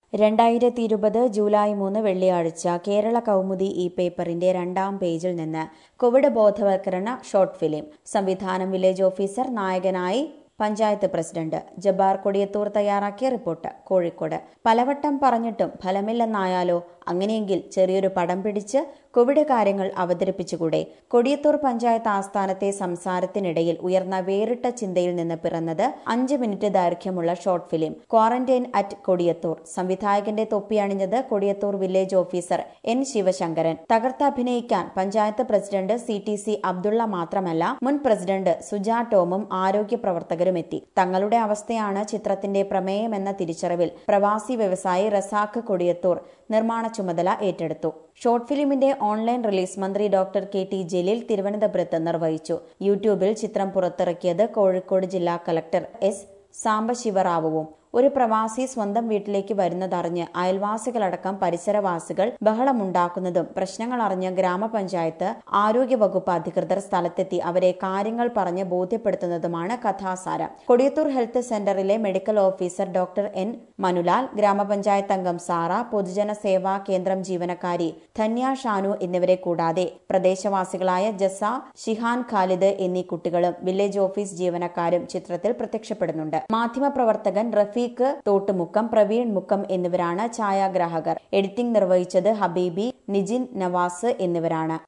രണ്ടായിരത്തി ഇരുപത് ജൂലൈ മൂന്ന് വെള്ളിയാഴ്ച കേരള കൗമുദി ഈ പേപ്പറിന്റെ രണ്ടാം പേജിൽ നിന്ന് കോവിഡ് ബോധവൽക്കരണ ഷോർട്ട് ഫിലിം സംവിധാനം വില്ലേജ് ഓഫീസർ നായകനായി പഞ്ചായത്ത് പ്രസിഡന്റ് ജബ്ബാർ കൊടിയത്തൂർ തയ്യാറാക്കിയ റിപ്പോർട്ട് കോഴിക്കോട് പലവട്ടം പറഞ്ഞിട്ടും ഫലമില്ലെന്നായാലോ അങ്ങനെയെങ്കിൽ ചെറിയൊരു പടം പിടിച്ച് കോവിഡ് കാര്യങ്ങൾ അവതരിപ്പിച്ചുകൂടെ കൊടിയത്തൂർ പഞ്ചായത്ത് ആസ്ഥാനത്തെ സംസാരത്തിനിടയിൽ ഉയർന്ന വേറിട്ട ചിന്തയിൽ നിന്ന് പിറന്നത് അഞ്ച് മിനിറ്റ് ദൈർഘ്യമുള്ള short film quarantine at Kodiyathur സംവിധായകന്റെ തൊപ്പിയണിഞ്ഞത് Kodiyathur village officer N Sivasankaran തകർത്തഭിനയിക്കാൻ panchayat president C T C Abdulla മാത്രമല്ല മുൻ പ്രസിഡന്റ് സുജാ ടോമും ആരോഗ്യ പ്രവർത്തകരും എത്തി തങ്ങളുടെ അവസ്ഥയാണ് ചിത്രത്തിന്റെ പ്രമേയമെന്ന തിരിച്ചറിവിൽ പ്രവാസി വ്യവസായി റസാഖ് കൊടിയത്തൂർ നിർമ്മാണ ചുമതല ഏറ്റെടുത്തു ഷോർട്ട് ഫിലിമിന്റെ ഓൺലൈൻ റിലീസ് മന്ത്രി ഡോക്ടർ കെ ടി ജലീൽ തിരുവനന്തപുരത്ത് നിർവഹിച്ചു യൂട്യൂബിൽ ചിത്രം പുറത്തിറക്കിയത് കോഴിക്കോട് ജില്ലാ കലക്ടർ എസ് സാംബശിവറാവുവും ഒരു പ്രവാസി സ്വന്തം വീട്ടിലേക്ക് വരുന്നതറിഞ്ഞ് അയൽവാസികളടക്കം പരിസരവാസികൾ ബഹളമുണ്ടാക്കുന്നതും പ്രശ്നങ്ങൾ അറിഞ്ഞ് ഗ്രാമപഞ്ചായത്ത് ആരോഗ്യവകുപ്പ് അധികൃതർ സ്ഥലത്തെത്തി അവരെ കാര്യങ്ങൾ പറഞ്ഞ് ബോധ്യപ്പെടുത്തുന്നതുമാണ് കഥാസാരം കൊടിയത്തൂർ ഹെൽത്ത് സെന്ററിലെ medical officer doctor N Manulal ഗ്രാമപഞ്ചായത്ത് അംഗം സാറ പൊതുജന സേവാ കേന്ദ്രം ജീവനക്കാരി ധന്യ ഷാനു എന്നിവരെ കൂടാതെ പ്രദേശവാസികളായ ജസ ഷിഹാൻ ഖാലിദ് എന്നീ കുട്ടികളും വില്ലേജ് ഓഫീസ് ജീവനക്കാരും ചിത്രത്തിൽ പ്രത്യക്ഷപ്പെടുന്നുണ്ട് മാധ്യമപ്രവർത്തകൻ റഫീഖ് തോട്ടുമുക്കം പ്രവീൺ മുക്കം എന്നിവരാണ് ഛായാഗ്രാഹകർ എഡിറ്റിംഗ് നിർവഹിച്ചത് ഹബീബി നിജിൻ നവാസ് എന്നിവരാണ്